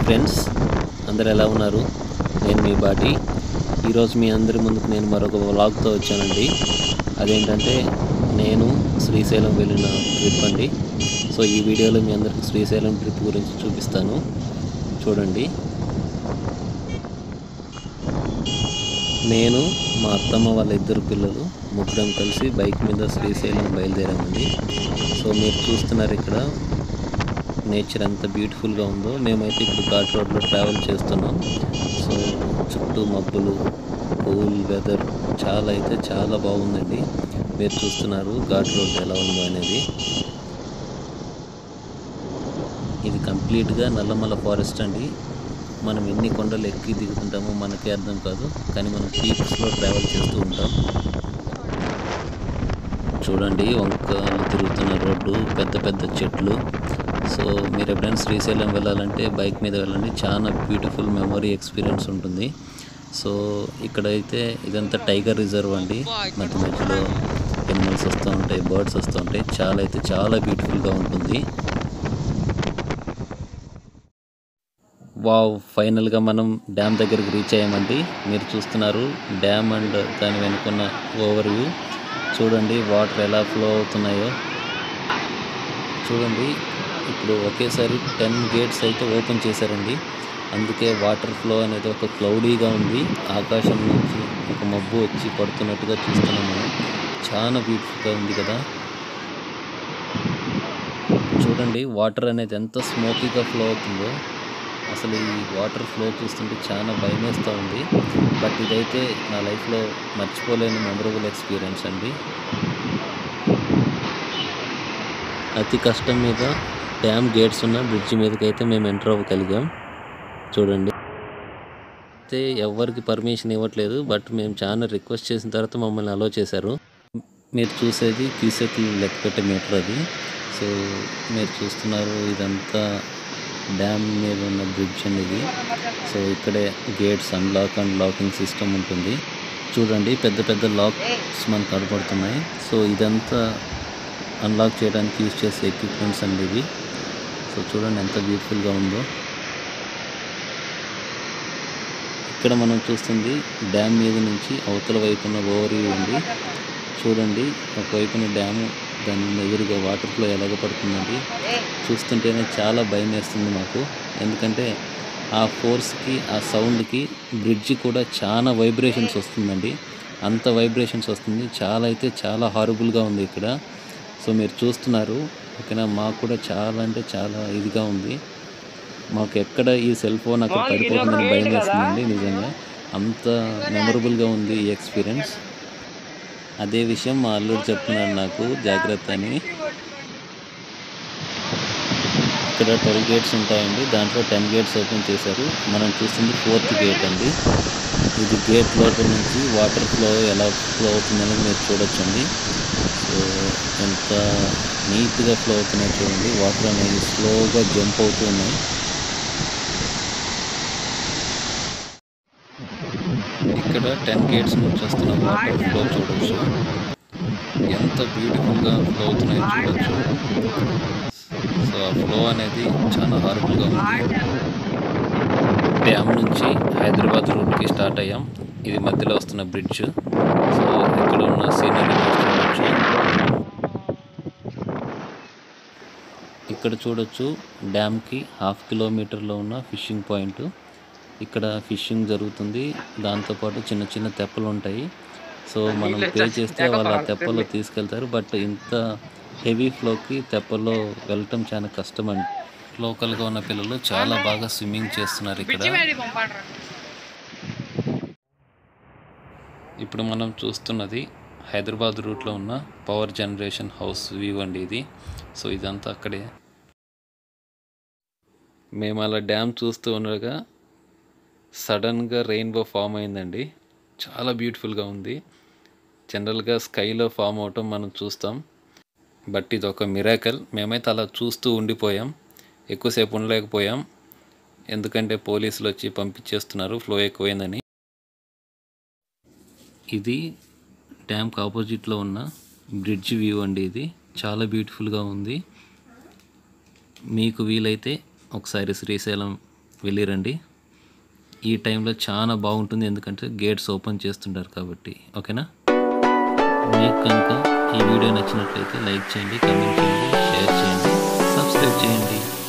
friends అందరు ఎలా ఉన్నారు నేను మీ బాటి ఈరోజు మీ అందరి ముందుకు నేను మరొక వ్లాగ్తో వచ్చానండి అదేంటంటే నేను శ్రీశైలం వెళ్ళిన ట్రిప్ అండి సో ఈ వీడియోలో మీ అందరికి శ్రీశైలం ట్రిప్ గురించి చూపిస్తాను చూడండి నేను మా అత్తమ్మ వాళ్ళ ఇద్దరు పిల్లలు ముగ్గురం కలిసి బైక్ మీద శ్రీశైలం బయలుదేరామండి సో మీరు చూస్తున్నారు ఇక్కడ నేచర్ ఎంత బ్యూటిఫుల్గా ఉందో మేమైతే ఇప్పుడు ఘాట్ రోడ్లో ట్రావెల్ చేస్తున్నాం సో చుట్టూ మబ్బులు కూల్ వెదర్ చాలా అయితే చాలా బాగుందండి మీరు చూస్తున్నారు ఘాట్ రోడ్ ఎలా ఉందో అనేది ఇది కంప్లీట్గా నల్లమల ఫారెస్ట్ అండి మనం ఎన్ని కొండలు ఎక్కి దిగుతుంటామో మనకే అర్థం కాదు కానీ మనం పీక్స్లో ట్రావెల్ చేస్తూ ఉంటాం చూడండి వంకలు తిరుగుతున్న రోడ్డు పెద్ద పెద్ద చెట్లు సో మీరు ఎప్పుడైనా శ్రీశైలం వెళ్ళాలంటే బైక్ మీద వెళ్ళండి చాలా బ్యూటిఫుల్ మెమొరీ ఎక్స్పీరియన్స్ ఉంటుంది సో ఇక్కడైతే ఇదంతా టైగర్ రిజర్వ్ అండి మధ్య మధ్యలో ఎనిమల్స్ వస్తూ ఉంటాయి బర్డ్స్ వస్తూ ఉంటాయి చాలా అయితే చాలా బ్యూటిఫుల్గా ఉంటుంది వావ్ ఫైనల్గా మనం డ్యామ్ దగ్గరికి రీచ్ అయ్యామండి మీరు చూస్తున్నారు డ్యామ్ అండ్ దాని వెనుకున్న ఓవర్ వ్యూ చూడండి వాటర్ ఎలా ఫ్లో అవుతున్నాయో చూడండి ఇప్పుడు ఒకేసారి టెన్ గేట్స్ అయితే ఓపెన్ చేశారండి అందుకే వాటర్ ఫ్లో అనేది ఒక క్లౌడీగా ఉంది ఆకాశం నుంచి ఒక మబ్బు వచ్చి పడుతున్నట్టుగా చూస్తున్నాం మనం చాలా బ్యూటిఫుల్గా ఉంది కదా చూడండి వాటర్ అనేది ఎంత స్మోకీగా ఫ్లో అవుతుందో అసలు ఈ వాటర్ ఫ్లో చూస్తుంటే చాలా భయమేస్తూ ఉంది బట్ ఇదైతే నా లైఫ్లో మర్చిపోలేని మెమరబుల్ ఎక్స్పీరియన్స్ అండి అతి కష్టం మీద డ్యామ్ గేట్స్ ఉన్న బ్రిడ్జ్ మీదకి అయితే మేము ఎంటర్ అవ్వగలిగాం చూడండి అయితే ఎవరికి పర్మిషన్ ఇవ్వట్లేదు బట్ మేము చాలా రిక్వెస్ట్ చేసిన తర్వాత మమ్మల్ని అలో చేశారు మీరు చూసేది క్యూసెక్లు లెక్క పెట్టే మీటర్ అది సో మీరు చూస్తున్నారు ఇదంతా డ్యామ్ మీద ఉన్న బ్రిడ్జ్ అనేది సో ఇక్కడే gates unlock and locking system ఉంటుంది చూడండి పెద్ద పెద్ద లాక్స్ మనకు కనపడుతున్నాయి సో ఇదంతా అన్లాక్ చేయడానికి యూజ్ చేసే ఎక్విప్మెంట్స్ అండి ఇవి సో చూడండి ఎంత బ్యూటిఫుల్గా ఉందో ఇక్కడ మనం చూస్తుంది డ్యామ్ మీద నుంచి అవతల వైపున ఓవర్ వ్యూ ఉంది చూడండి ఒకవైపున డ్యాము దాని ఎదురుగా వాటర్ ఫ్లో ఎలాగ పడుతుందండి చూస్తుంటేనే చాలా భయం వేస్తుంది మాకు ఎందుకంటే ఆ ఫోర్స్కి ఆ సౌండ్కి బ్రిడ్జి కూడా చాలా వైబ్రేషన్స్ వస్తుందండి అంత వైబ్రేషన్స్ వస్తుంది చాలా అయితే చాలా హారబుల్గా ఉంది ఇక్కడ సో మీరు చూస్తున్నారు ఓకేనా మాకు కూడా చాలా అంటే చాలా ఇదిగా ఉంది మాకు ఎక్కడ ఈ సెల్ ఫోన్ అక్కడ పడిపోతుందని భయం వేస్తుందండి నిజంగా అంత మెమరబుల్గా ఉంది ఈ ఎక్స్పీరియన్స్ అదే విషయం మా అల్లుడు చెప్తున్నాడు నాకు జాగ్రత్త అని ఇక్కడ ట్వెల్వ్ గేట్స్ ఉంటాయండి దాంట్లో టెన్ గేట్స్ ఓపెన్ చేశారు మనం చూస్తుంది ఫోర్త్ గేట్ అండి ఇది గేట్ లోపల నుంచి వాటర్ ఫ్లో ఎలా ఫ్లో అవుతుందని మీరు చూడొచ్చండి సో ఎంత నీట్గా ఫ్లో అవుతున్నాయి చూడండి వాటర్ అనేది స్లోగా జంప్ అవుతూ ఉన్నాయి ఇక్కడ టెన్ గేట్స్ నుంచి వస్తున్న వాటర్ ఫ్లో చూడొచ్చు ఎంత బ్యూటిఫుల్గా ఫ్లో అవుతున్నాయో చూడొచ్చు సో ఆ ఫ్లో అనేది చాలా హారబుల్గా ఉంది డ్యామ్ నుంచి హైదరాబాద్ రూట్కి స్టార్ట్ అయ్యాం ఇది మధ్యలో వస్తున్న బ్రిడ్జ్ సో ఇక్కడ ఉన్న సీనరీ చూడొచ్చు ఇక్కడ చూడొచ్చు డ్యామ్కి హాఫ్ కిలోమీటర్లో ఉన్న ఫిషింగ్ పాయింట్ ఇక్కడ ఫిషింగ్ జరుగుతుంది దాంతోపాటు చిన్న చిన్న తెప్పలు ఉంటాయి సో మనం పే చేస్తే వాళ్ళు ఆ తెప్పలో తీసుకెళ్తారు బట్ ఇంత హెవీ ఫ్లోకి తెప్పలో వెళ్ళటం చాలా కష్టం అండి లోకల్గా ఉన్న పిల్లలు చాలా బాగా స్విమ్మింగ్ చేస్తున్నారు ఇక్కడ ఇప్పుడు మనం చూస్తున్నది హైదరాబాద్ రూట్లో ఉన్న పవర్ జనరేషన్ హౌస్ వ్యూ అండి ఇది సో ఇదంతా అక్కడే మేము అలా డ్యామ్ చూస్తూ ఉండగా సడన్గా రెయిన్బో ఫామ్ అయిందండి చాలా బ్యూటిఫుల్గా ఉంది జనరల్గా స్కైలో ఫామ్ అవటం మనం చూస్తాం బట్ ఇది ఒక మిరాకల్ మేమైతే అలా చూస్తూ ఉండిపోయాం ఎక్కువసేపు ఉండలేకపోయాం ఎందుకంటే పోలీసులు వచ్చి పంపించేస్తున్నారు ఫ్లో ఎక్కువైందని ఇది డ్యామ్కి ఆపోజిట్లో ఉన్న బ్రిడ్జ్ వ్యూ అండి ఇది చాలా బ్యూటిఫుల్గా ఉంది మీకు వీలైతే ఒకసారి శ్రీశైలం వెళ్ళిరండి ఈ టైంలో చాలా బాగుంటుంది ఎందుకంటే గేట్స్ ఓపెన్ చేస్తుంటారు కాబట్టి ఓకేనా మీకు కనుక ఈ వీడియో నచ్చినట్లయితే లైక్ చేయండి కామెంట్ చేయండి షేర్ చేయండి సబ్స్క్రైబ్ చేయండి